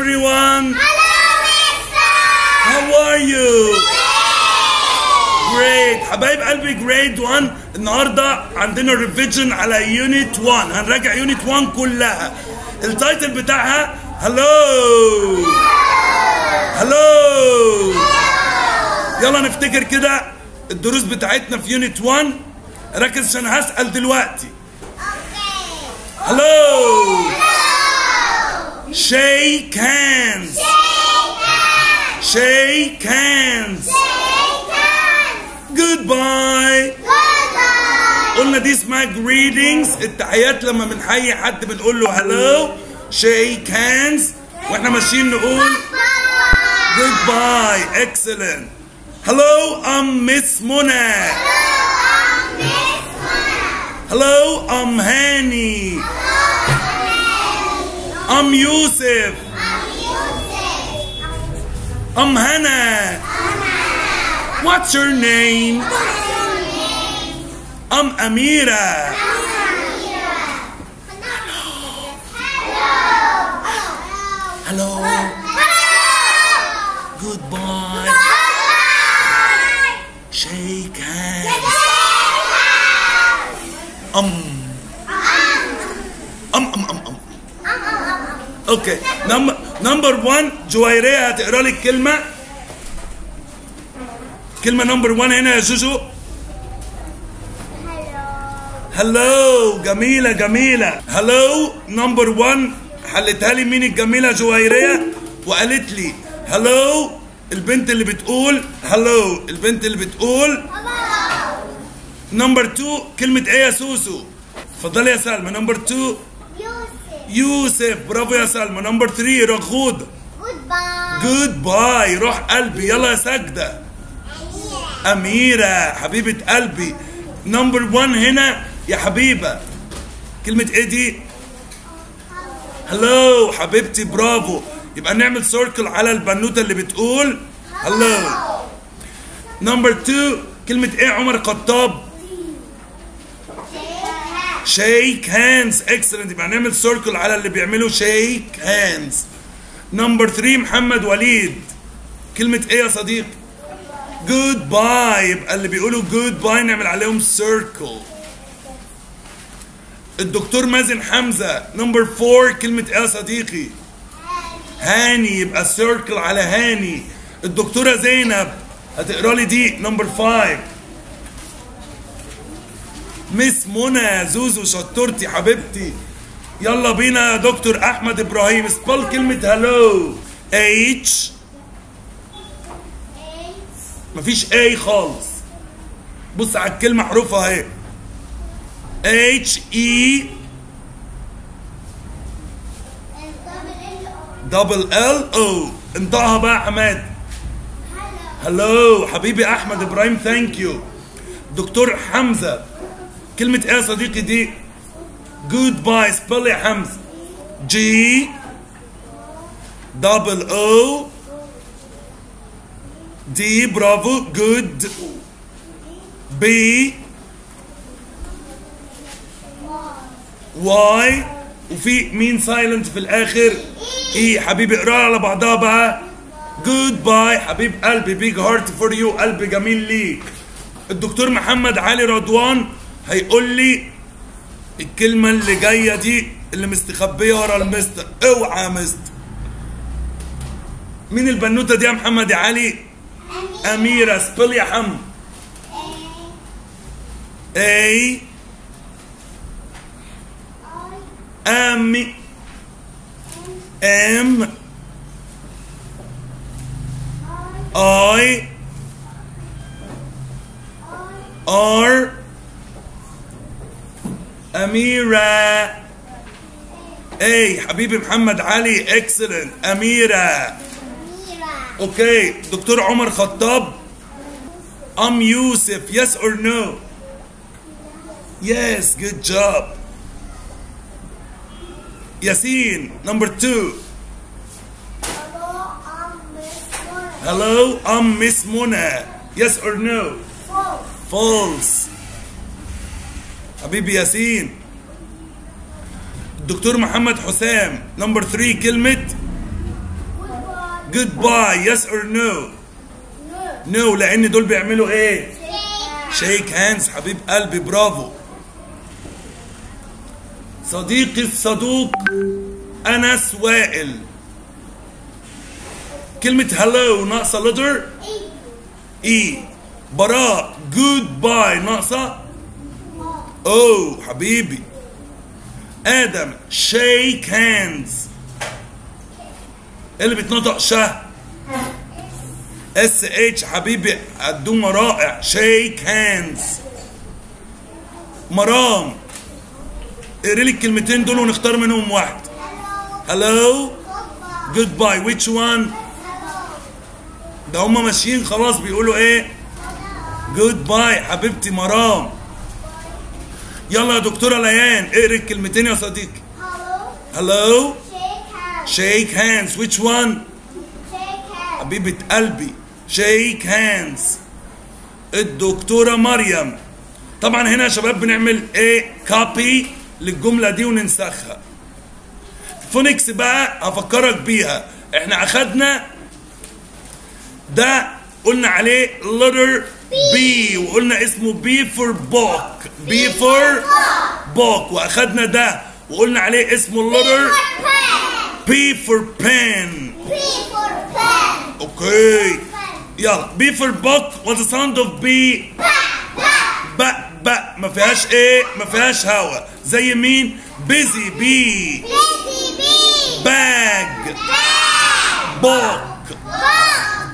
everyone. Hello, Mister. How are you? Great. حبايب قلبي جريد 1 النهارده عندنا ريفيجن على يونت 1 هنراجع يونت 1 كلها التايتل بتاعها هلو هلو يلا نفتكر كده الدروس بتاعتنا في يونت 1 ركز عشان هسأل دلوقتي Okay. هلو shake hands shake hands goodbye Goodbye. قلنا دي اسمها greetings التحيات لما بنحيي حد بنقول له hello shake hands واحنا ماشيين نقول Bye. goodbye excellent hello I'm Miss Mona hello I'm Hani I'm Yusuf I'm Hannah what's your name I'm Amira hello goodbye shake hands um um um um um اوكي نمبر نمبر 1 جويريه هتقرا لي الكلمه كلمه نمبر 1 هنا يا جوجو هلو جميله جميله هلو نمبر 1 حلتها لي مين الجميله جويريه وقالت لي هلو البنت اللي بتقول هلو البنت اللي بتقول نمبر 2 كلمه ايه يا سوسو اتفضلي يا سلمى نمبر 2 يوسف برافو يا سلمى نمبر 3 رغود Goodbye. جود باي روح قلبي يلا يا سجدة أميرة حبيبة قلبي نمبر 1 هنا يا حبيبة كلمة ايه دي؟ هلو حبيبتي برافو يبقى نعمل سيركل على البنوتة اللي بتقول هلو نمبر 2 كلمة ايه عمر خطاب؟ شيك هاندز اكسلنت يبقى نعمل سيركل على اللي بيعملوا شيك هاندز نمبر 3 محمد وليد كلمة ايه يا صديقي؟ جود باي يبقى اللي بيقولوا جود باي نعمل عليهم سيركل الدكتور مازن حمزة نمبر 4 كلمة ايه يا صديقي؟ هاني يبقى سيركل على هاني الدكتورة زينب هتقرا لي دي نمبر 5 مس منى زوزو شطورتي حبيبتي يلا بينا يا دكتور احمد ابراهيم سبل كلمه هلو اتش مفيش اي خالص بص على الكلمه حروفها اهي اتش اي دبل ال او انطقها بقى يا حماد هلو حبيبي احمد ابراهيم ثانك يو دكتور حمزه كلمه ايه يا صديقي دي جود باي سبل يا حمزه جي دبل او دي برافو جود بي واي وفي مين سايلنت في الاخر اي حبيبي اقراها على بعضها بقى جود باي حبيب قلبي بيج هارت فور يو قلب جميل ليك الدكتور محمد علي رضوان هيقول لي الكلمة اللي جاية دي اللي مستخبية ورا المستر اوعى يا مستر مين البنوتة دي يا محمد يا علي أميرة سبل يا حم اي ام ام اي ار أميرة اي حبيبي محمد علي اكسلنت أميرة اوكي دكتور عمر خطاب ام يوسف yes or no yes good job ياسين number two hello I'm Miss Mona yes or no false حبيبي ياسين الدكتور محمد حسام نمبر 3 كلمة goodbye yes or no no لان دول بيعملوا ايه Shake. شيك هاندز حبيب قلبي برافو صديقي الصدوق انس وائل كلمة هلو ناقصة لتر اي براء جود باي ناقصة او حبيبي ادم شيك هاندز اللي بيتنطق شه اس اتش حبيبي قدومه رائع شيك هاندز مرام اقري لي الكلمتين دول ونختار منهم واحد هلو جود باي ويتش وان ده هما ماشيين خلاص بيقولوا ايه جود باي حبيبتي مرام يلا يا دكتوره ليان اقري الكلمتين يا صديقي Hello. هلو Shake hands. شيك هاندز ويتش وان Shake hands. حبيبة قلبي شيك هاندز الدكتورة مريم طبعا هنا يا شباب بنعمل ايه كوبي للجملة دي وننسخها فونكس بقى هفكرك بيها احنا اخدنا ده قلنا عليه letter B وقلنا اسمه B for book B for book واخدنا ده وقلنا عليه اسمه letter Pen. P for pen P for pen. اوكي Pen. يلا بي في البوك وات ساوند اوف بي Pa. Pa. بق بق ما فيهاش ايه ما فيهاش هوا زي مين بيزي بي Busy bee. باج Bag. بوك Bug.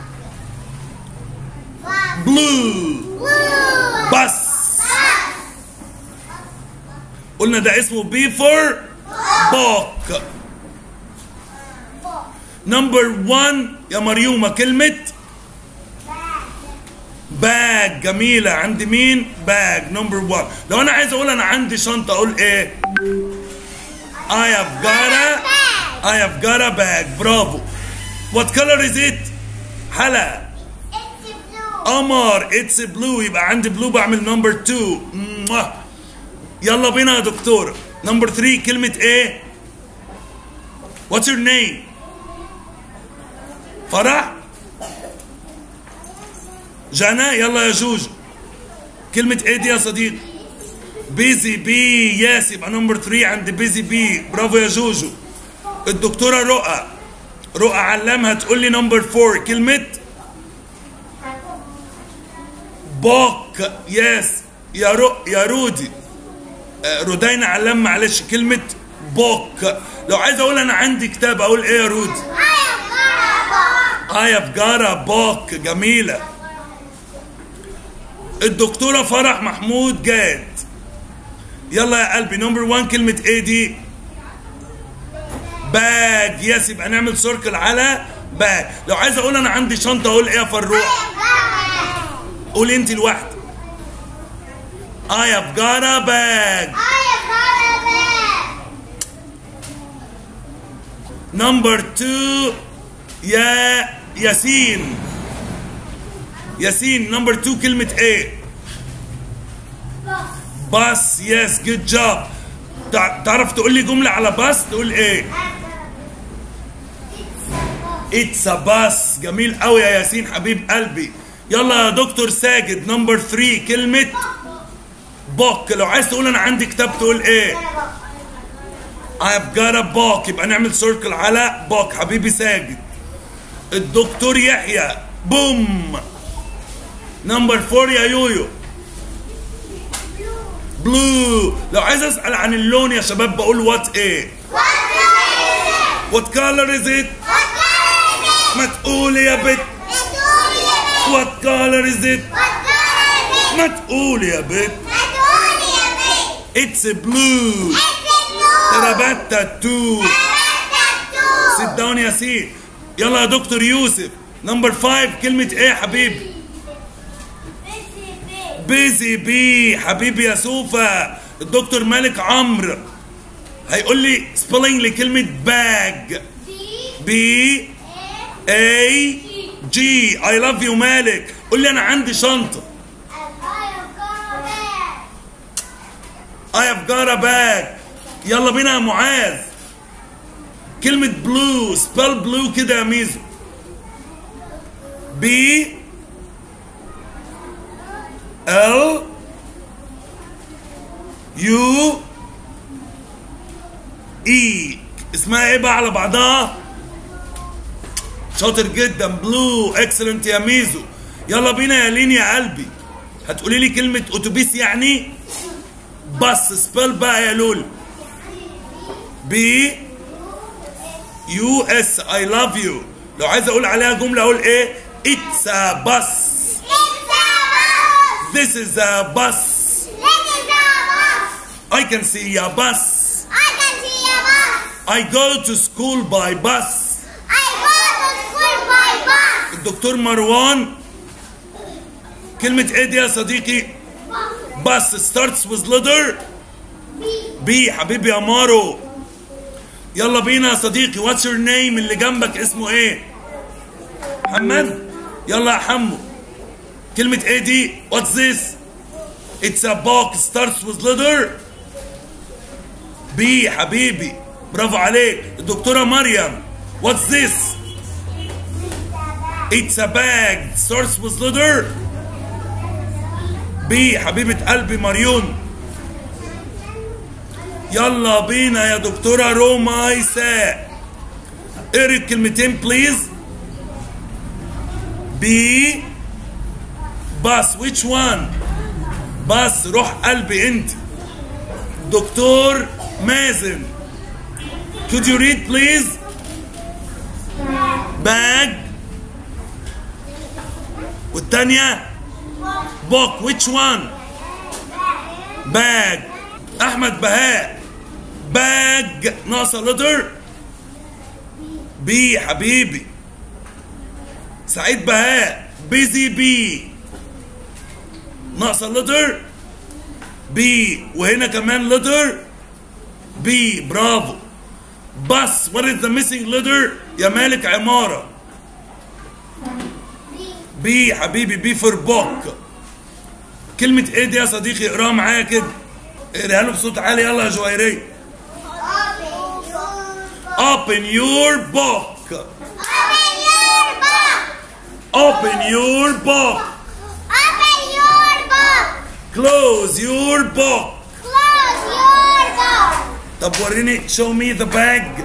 Bug. بلو Blue. بس Bus. قلنا ده اسمه بي فور بوك نمبر 1 يا مريومة كلمة باج جميلة عند مين؟ باج نمبر 1 لو أنا عايز أقول أنا عندي شنطة أقول إيه؟ I have got a I have got a bag برافو What color is it؟ حلا It's blue. قمر اتس بلو يبقى عندي بلو بعمل نمبر 2 يلا بينا يا دكتور نمبر 3 كلمة ايه؟ What's your name؟ فرح؟ جانا يلا يا جوجو كلمة ايه دي يا صديقي؟ بيزي بي يس يبقى نمبر 3 عند بيزي بي برافو يا جوجو الدكتورة رؤى رؤى علمها تقول لي نمبر 4 كلمة بوك يس يا رو يا رودي آه، رودينا علم معلش كلمة بوك لو عايز اقول انا عندي كتاب اقول ايه يا رودي I have got a bug. I have got a book جميلة الدكتورة فرح محمود جاد يلا يا قلبي نمبر 1 كلمة ايه دي باج يس يبقى نعمل سيركل على باج لو عايز اقول انا عندي شنطة اقول ايه يا فروح قولي انت لوحدك I have got a bag I have got a bag. نمبر 2 يا ياسين ياسين نمبر 2 كلمة ايه Bus. باص يس جود جوب تعرف تقول لي جملة على باص تقول ايه اتس ا باص جميل قوي يا ياسين حبيب قلبي يلا يا دكتور ساجد نمبر 3 كلمة بوك لو عايز تقول انا عندي كتاب تقول ايه I have got a book يبقى نعمل سيركل على book حبيبي ساجد الدكتور يحيى بوم نمبر 4 يا يويو بلو لو عايز اسال عن اللون يا شباب بقول وات ايه What color وات كولر is it? از ات What color is it? ما تقولي يا بت It's only a bit. وات كولر از ات What color is it? ما تقولي يا بت It's only a bit. اتس بلو It's a blue. تراباتا تو Tattoo. سيت داون يا سيد يلا يا دكتور يوسف نمبر 5 كلمة ايه يا حبيبي Busy bee. بيزي بي حبيبي يا سوفا الدكتور مالك عمرو هيقول لي سبيلنج لكلمة باج B. بي A. اي جي اي لاف يو مالك قول لي انا عندي شنطة And I have got a bag. I have got a bag يلا بينا يا معاذ كلمة بلو سبيل بلو كده يا ميزو B L U E اسمها ايه بقى على بعضها شاطر جدا بلو اكسلنت يا ميزو يلا بينا يا لين يا قلبي هتقولي لي كلمة اتوبيس يعني بس سبيل بقى يا لول بي يو اس اي لاف يو لو عايز اقول عليها جملة اقول ايه اتس ا بس It's a bus. This is a bus This is a bus. I can see a bus I can see a bus. I go to school by bus I go to school by bus. الدكتور مروان كلمة ايه دي يا صديقي bus starts with letter بي حبيبي يا مارو يلا بينا يا صديقي واتس يور نيم اللي جنبك اسمه ايه محمد يلا يا حمو كلمة ايه دي واتس ذس اتس ا box starts with letter بي حبيبي برافو عليك الدكتورة مريم واتس ذس It's a bag starts with letter بي حبيبة قلبي مريون يلا بينا يا دكتورة رومايساء اقري الكلمتين بليز بي باس which one باس روح قلبي انت دكتور مازن could you read please bag والتانية book which one bag احمد بهاء باج ناقصه لتر بي حبيبي سعيد بهاء بيزي بي ناقصه لتر بي وهنا كمان لتر بي برافو بس what is the missing letter يا مالك عمارة بي حبيبي بي فور بوك كلمة ايه دي يا صديقي اقراها معايا كده اقراها له بصوت عالي يلا يا جويرية Open your book. open your book Open your open your book. book Open your book. close your book Close your book. طب وريني show me the bag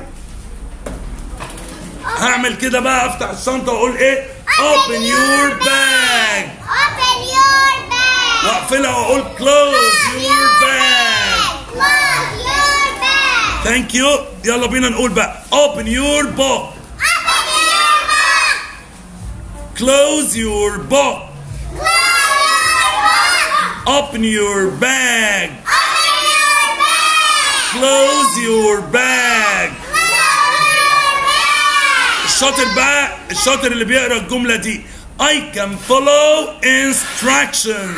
هعمل كده بقى افتح الشنطة واقول ايه open your bag Open your bag. واقفلها واقول close your bag Close your bag. ثانك يو يلا بينا نقول بقى open your book Open your book. close your book Close your book. open your bag Open your bag. close your bag Close your bag. الشاطر بقى الشاطر اللي بيقرا الجملة دي I can follow instructions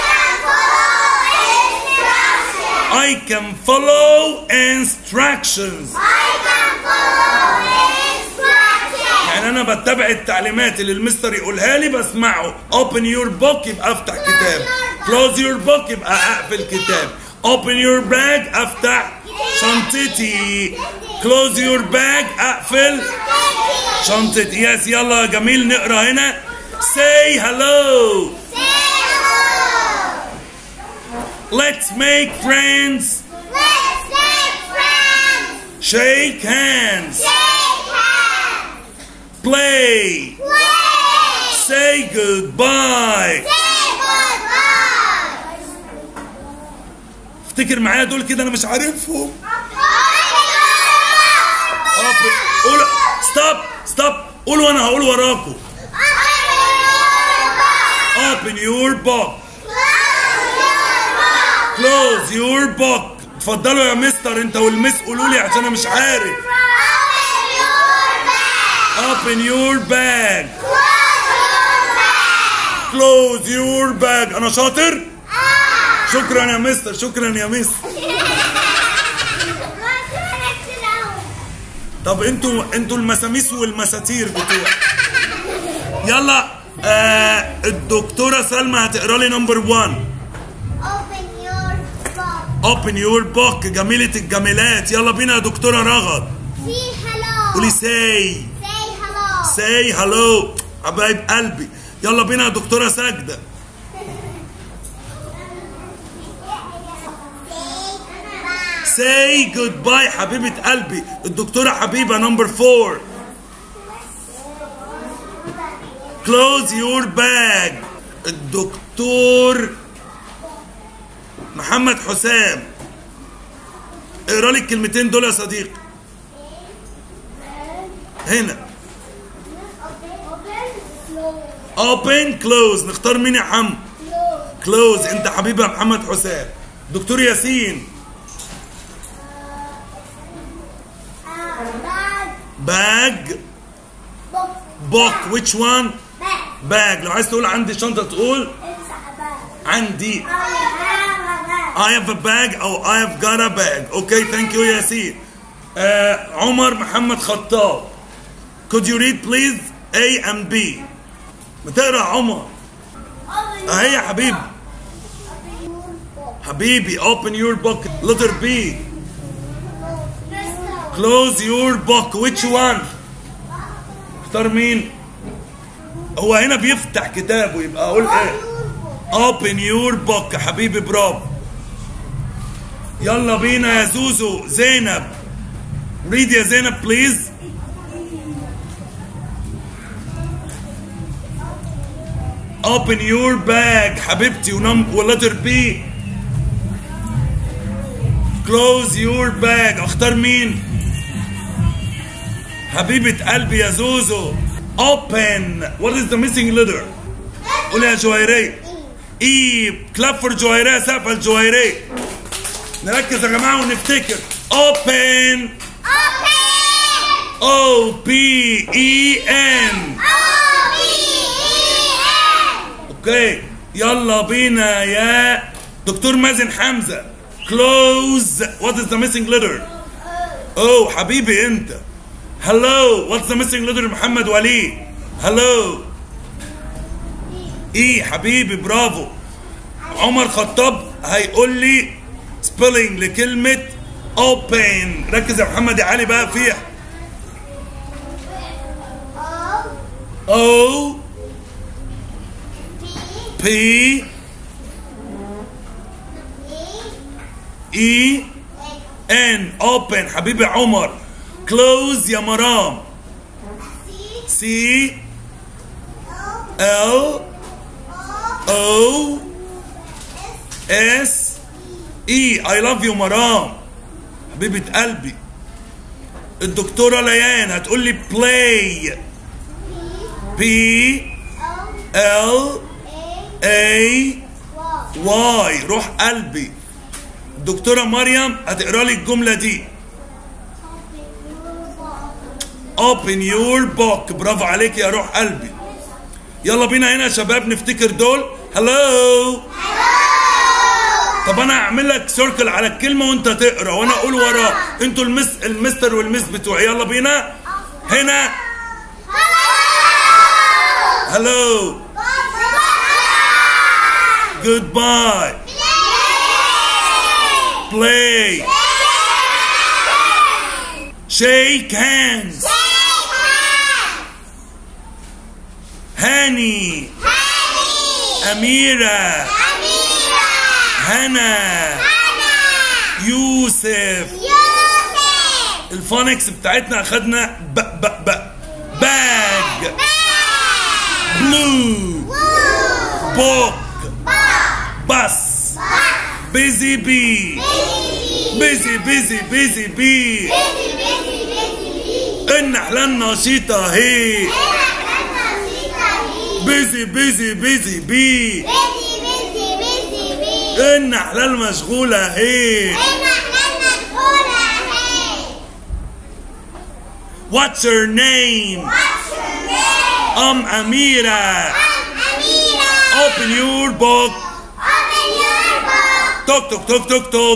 I can follow I can follow instructions instructions. I can follow instructions. يعني انا بتبع التعليمات اللي المستر يقولها لي بسمعه open your book يبقى افتح كتاب close your book يبقى اقفل كتاب open your bag افتح شنطتي close your bag اقفل شنطتي يس يلا يا جميل نقرا هنا say hello Say hello. let's make friends Let's make friends. shake hands Shake hands. play Play. say goodbye Say goodbye. افتكر معايا دول كده انا مش عارفهم Open your book. Open. قول ستوب ستوب قول وانا هقول وراكم Open your open your book. book Close close your book. your book اتفضلوا يا مستر انت والمس قولوا لي عشان انا مش عارف Open your open your bag. bag Close your bag. close your bag انا شاطر Ah. شكرا يا مستر شكرا يا مس طب انتوا انتوا المساميس والمساتير بتوع يلا آه الدكتوره سلمى هتقرا لي نمبر 1 Open your book. open your book جميله الجميلات يلا بينا يا دكتوره رغد Say hello. قولي say Say hello. say hello حبايب قلبي يلا بينا يا دكتوره ساجده say goodbye حبيبه قلبي الدكتوره حبيبه نمبر 4 close your bag الدكتور محمد حسام اقرا لي الكلمتين دول يا صديقي هنا open close نختار مين يا حم close انت حبيبي يا محمد حسام دكتور ياسين bag book which one bag لو عايز تقول عندي شنطة تقول عندي I have a bag أو I have got a bag okay thank you ياسين آه عمر محمد خطاب could you read please A and B ما تقرا يا عمر اهي يا حبيبي حبيبي open your book letter B close your book which one اختار مين هو هنا بيفتح كتابه يبقى اقول ايه open your book حبيبي برافو يلا بينا يا زوزو زينب read يا زينب please open your bag حبيبتي ونم ولتر بي close your bag اختار مين حبيبة قلبي يا زوزو open what is the missing letter قول يا جويرية اي كلاب فور جويرية سقف الجويرية نركز يا جماعة ونفتكر open O P E N اوكي يلا بينا يا دكتور مازن حمزة close what is the missing letter oh حبيبي انت hello what's the missing letter محمد وليد hello ايه حبيبي برافو عمر خطاب هيقول لي spelling لكلمة open ركز يا محمد يا علي بقى فيها O P E N open حبيبي عمر close يا مرام C L O S E I love you مرام حبيبة قلبي الدكتورة ليان هتقول لي play P L A واي روح قلبي الدكتورة مريم هتقرا لي الجملة دي open your book برافو عليك يا روح قلبي يلا بينا هنا يا شباب نفتكر دول هلو طب انا هعمل لك سيركل على الكلمه وانت تقرا وانا اقول وراه انتوا المس المستر والمس بتوعي يلا بينا هنا هلو goodbye play shake hands هاني أميرة هنا يوسف الفونكس بتاعتنا أخدنا ب ب ب باج بلو بوك بس بيزي بي بيزي بيزي بيزي بي النحلة النشيطة هي بيزي بيزي بيزي بي النحلة المشغولة هي What's her name? أم أميرة Open your book توك توك توك توك توك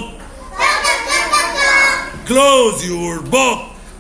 Close your book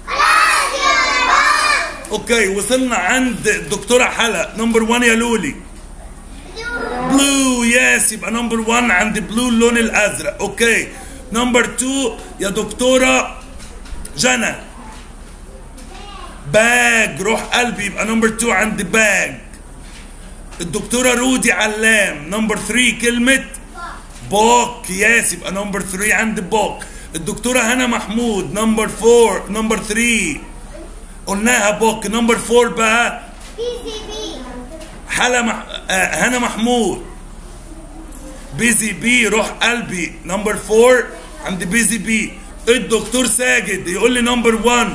اوكي وصلنا عند الدكتورة حلا نمبر 1 يا لولي بلو يس يبقى نمبر 1 عند بلو اللون الازرق اوكي نمبر 2 يا دكتورة جنى باج روح قلبي يبقى نمبر 2 عند باج الدكتوره رودي علام نمبر 3 كلمه بوك ياس يبقى نمبر 3 عند بوك الدكتوره هنا محمود نمبر 4 نمبر 3 قلناها بوك نمبر 4 بقى بيزي بي حلا مح... آه هنا محمود بيزي بي روح قلبي نمبر 4 عند بيزي بي الدكتور ساجد يقول لي نمبر 1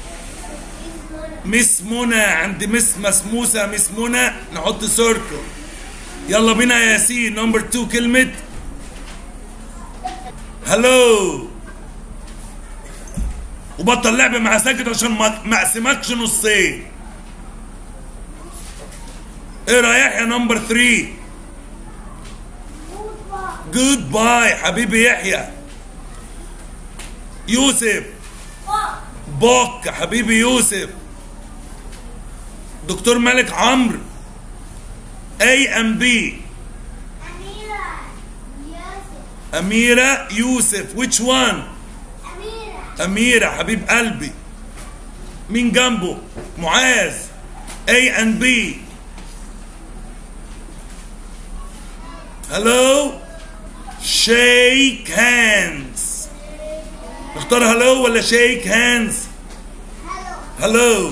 مس منى عند مس مسموسه مس منى نحط سيركل يلا بينا يا ياسين نمبر 2 كلمه هلو وبطل لعب مع ساجد عشان ما ما اقسمكش نصين ايه رايح يا نمبر 3 جود باي حبيبي يحيى يوسف بوك حبيبي يوسف دكتور ملك عمرو اي ام بي أميرة يوسف اميره يوسف which one أميرة اميره حبيب قلبي مين جنبه معاذ A and B hello shake hands اختار hello ولا shake hands هلو hello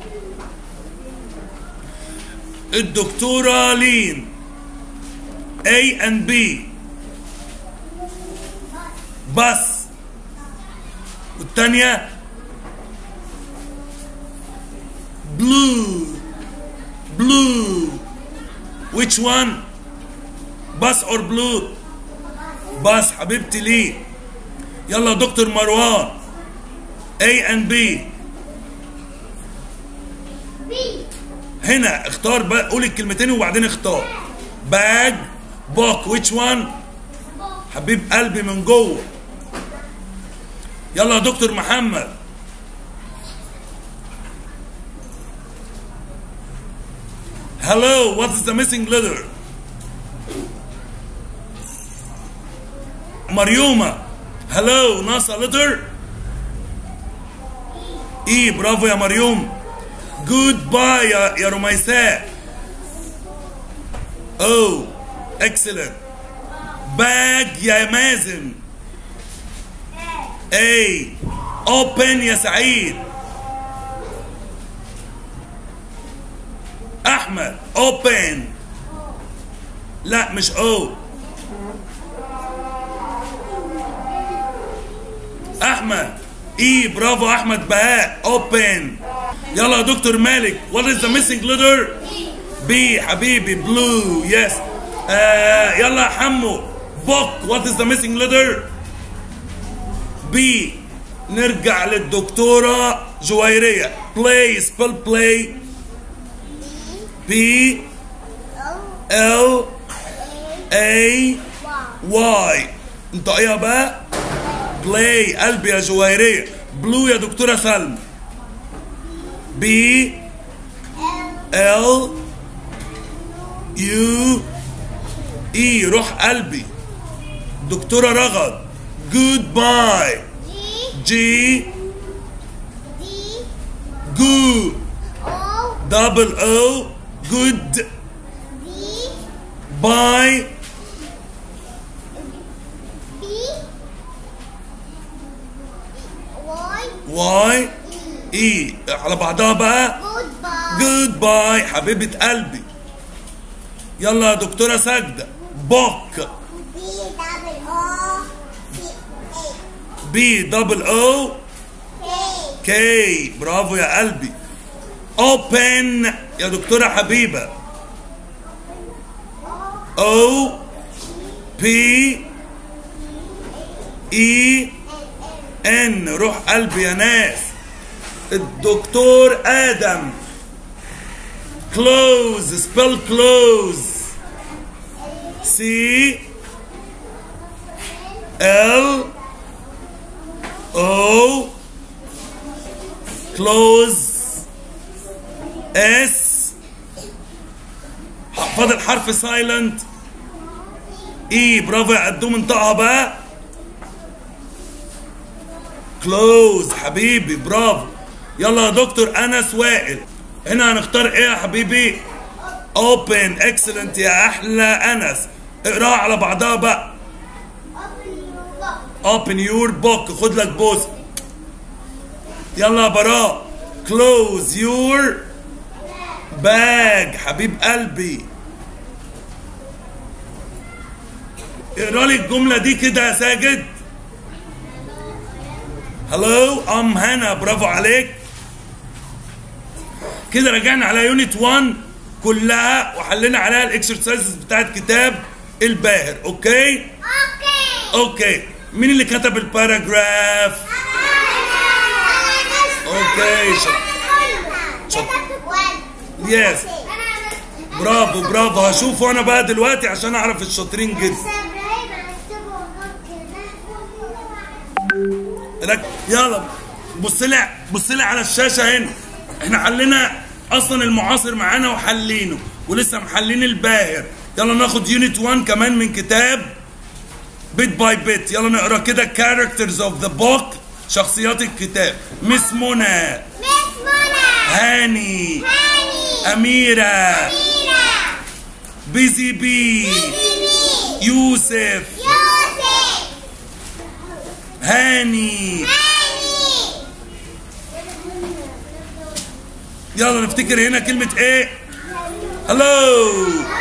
الدكتورة لين A and B بس والتانية blue blue which one بس or blue بس حبيبتي ليه يلا يا دكتور مروان A and B بي هنا اختار بقى قول الكلمتين وبعدين اختار باج بوك which one حبيب قلبي من جوه يلا يا دكتور محمد Hello, what is the missing letter? مريومة Hello, ناقصة letter E برافو يا مريوم Goodbye يا يا رميساء Oh, excellent Bag يا مازن A Open يا سعيد احمد اوبن لا مش او احمد اي برافو احمد بهاء اوبن يلا يا دكتور مالك what is the missing letter بي حبيبي بلو يس آه يلا يا حمو بوك what is the missing letter بي نرجع للدكتورة جويرية play spell play B أو L A واو Y انطقيها بقى بلاي قلبي يا جويرية بلو يا دكتورة سلمى B L U E روح قلبي دكتورة رغد جود باي جي جي دي جو أو دبل او جود دي باي بي واي واي اي على بعضها بقى جود باي جود باي حبيبة قلبي يلا يا دكتورة ساجدة بوك بي دبل أو سي إيه بي دبل او كي كي برافو يا قلبي اوبن يا دكتورة حبيبة او بي اي ان روح قلبي يا ناس الدكتور ادم كلوز سبيل كلوز سي ال او كلوز اس فاضل حرف سايلنت اي برافو يا قدوم انطقها بقى كلوز حبيبي برافو يلا يا دكتور انس وائل هنا هنختار ايه يا حبيبي اوبن اكسلنت يا احلى انس اقراها على بعضها بقى open your book خد لك بوس يلا يا براء close your bag حبيب قلبي اقرا لي الجمله دي كده يا ساجد هلو ام هنا برافو عليك كده رجعنا على يونت 1 كلها وحلينا عليها الاكسرسايزز بتاعت كتاب الباهر اوكي اوكي اوكي مين اللي كتب الباراجراف اوكي يس برافو برافو هشوفه انا بقى دلوقتي عشان اعرف الشاطرين جدا رك... يلا بص لي بص لي على الشاشه هنا احنا حلينا اصلا المعاصر معانا وحلينه ولسه محلين الباهر يلا ناخد يونت 1 كمان من كتاب بيت باي بيت يلا نقرا كده كاركترز اوف ذا بوك شخصيات الكتاب مس منى مس منى هاني هاني اميره ميرا بيزي بي بيبي يوسف يوسف هاني هاني يلا نفتكر هنا كلمه ايه هلو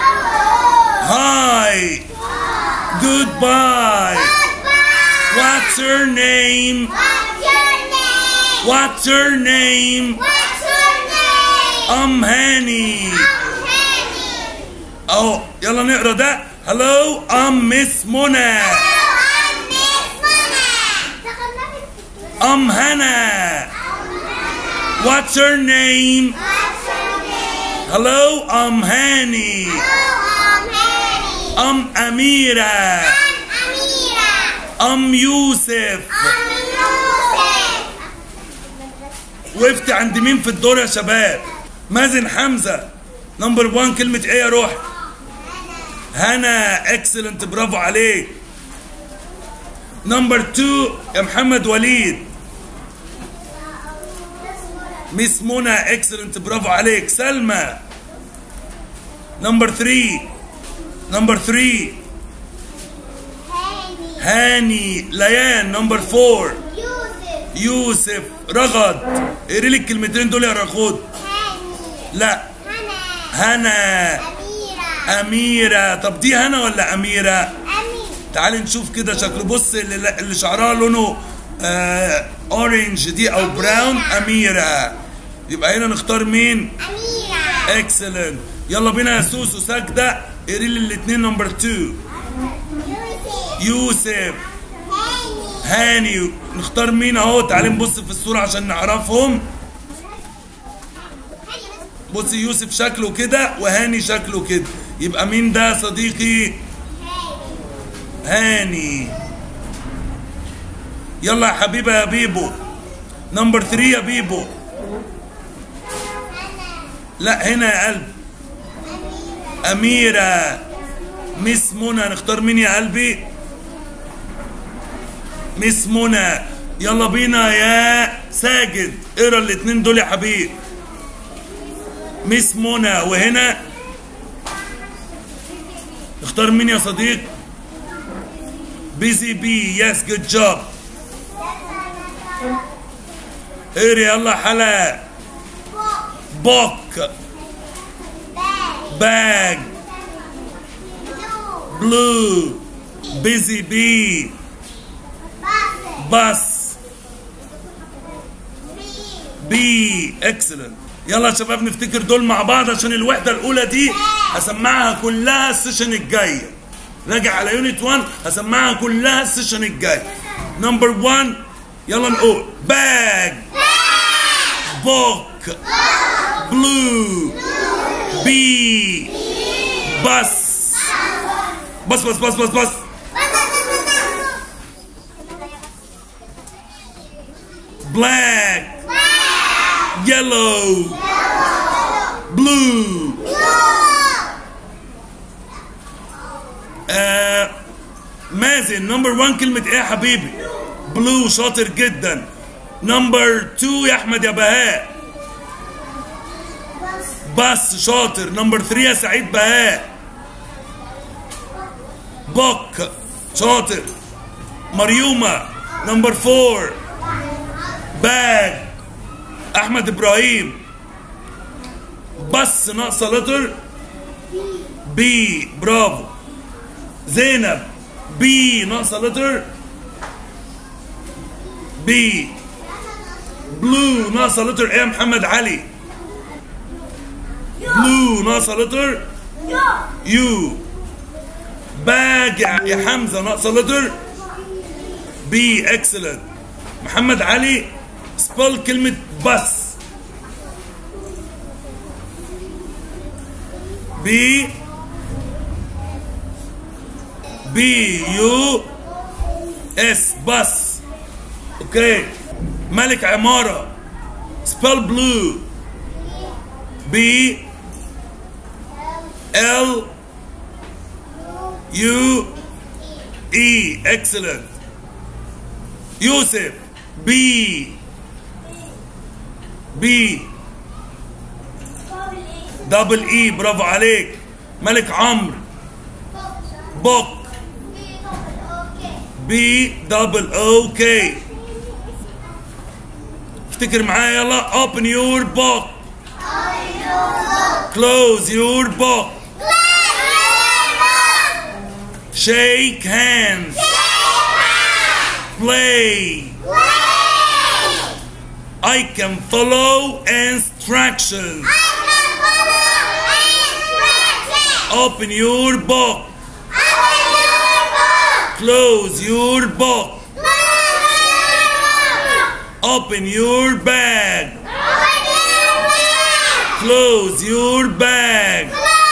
هاي جود باي What's her name? What's your name? What's her name? What's your name? I'm Hanny. I'm Hanny. اهو يلا نقرا ده هلو ام مس منى I'm Miss Mona. ام هنا What's her name? What's your name? هلو ام هاني Hello, I'm Hanny. ام اميره I'm Amira. ام يوسف I'm Yusuf. وقفت عند مين في الدور يا شباب مازن حمزه نمبر 1 كلمه ايه يا روح هنا اكسلنت برافو عليك نمبر 2 يا محمد وليد ميس منى اكسلنت برافو عليك سلمى نمبر 3 نمبر 3 Hanny. هاني ليان نمبر 4 Yusuf. يوسف رغد اقري لي الكلمتين دول يا رغود Hanny. لا Hannah. هنا Amira. أميرة طب دي هنا ولا أميرة Ami. تعالي نشوف كده شكله بص اللي, اللي شعرها لونه آه اورنج دي او براون أميرة يبقى هنا نختار مين Amira. اكسلنت يلا بينا يا سوسو ساجدة قري لي الاثنين نمبر 2 Yusuf. يوسف Hanny. هاني نختار مين اهو تعالي نبص في الصورة عشان نعرفهم بصي يوسف شكله كده وهاني شكله كده يبقى مين ده يا صديقي هاني يلا يا حبيبه يا بيبو نمبر 3 يا بيبو لا هنا يا قلب أميرة مس منى نختار مين يا قلبي مس منى يلا بينا يا ساجد اقرا الاتنين دول يا حبيب مس منى وهنا اختار مين يا صديق بيزي بي يس جود جوب اقري يلا حلا بوك باج بلو بيزي بي باص بي اكسلنت يلا يا شباب نفتكر دول مع بعض عشان الوحده الاولى دي هسمعها كلها السيشن الجايه راجع على يونت 1 هسمعها كلها السيشن الجاي نمبر 1 يلا نقول باج بوك بلو بي بس بس بس بس بس بس black yellow blue آه مازن نمبر 1 كلمة ايه يا حبيبي؟ بلو شاطر جدا نمبر 2 يا احمد يا بهاء بس شاطر نمبر 3 يا سعيد بهاء بوك شاطر مريومة نمبر 4 باج احمد ابراهيم بس ناقصه لتر بي برافو زينب بي ناقصه لتر بي بلو ناقصه لتر ايه يا محمد علي بلو ناقصه لتر يو باج يا يا حمزه ناقصه لتر بي اكسلنت محمد علي سبل كلمه بس بي بي يو اس بس اوكي ملك عمارة سبل بلو بي ال يو اي اكسلنت يوسف بي بي دبل اي برافو عليك ملك عمرو بوك بي دبل او كي افتكر معايا يلا open your book close your book shake hands play I can follow instructions open your book close your book open your bag close your bag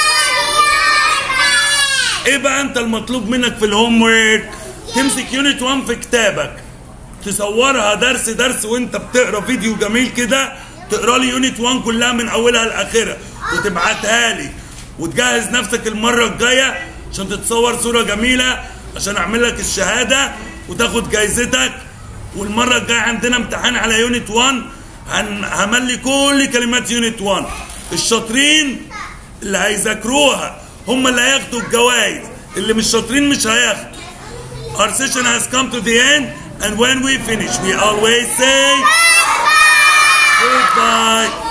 ايه بقى انت المطلوب منك في الهوم ورك تمسك يونت 1 في كتابك تصورها درس درس وانت بتقرا فيديو جميل كده تقرا لي يونت 1 كلها من اولها لاخرها وتبعتها لي وتجهز نفسك المره الجايه عشان تتصور صوره جميله عشان اعمل لك الشهاده وتاخد جايزتك والمره الجايه عندنا امتحان على يونت 1 هن- هملي كل كلمات يونت 1 الشاطرين اللي هيذاكروها هم اللي هياخدوا الجوائز اللي مش شاطرين مش هياخدوا Our session has come to the end and when we finish we always say goodbye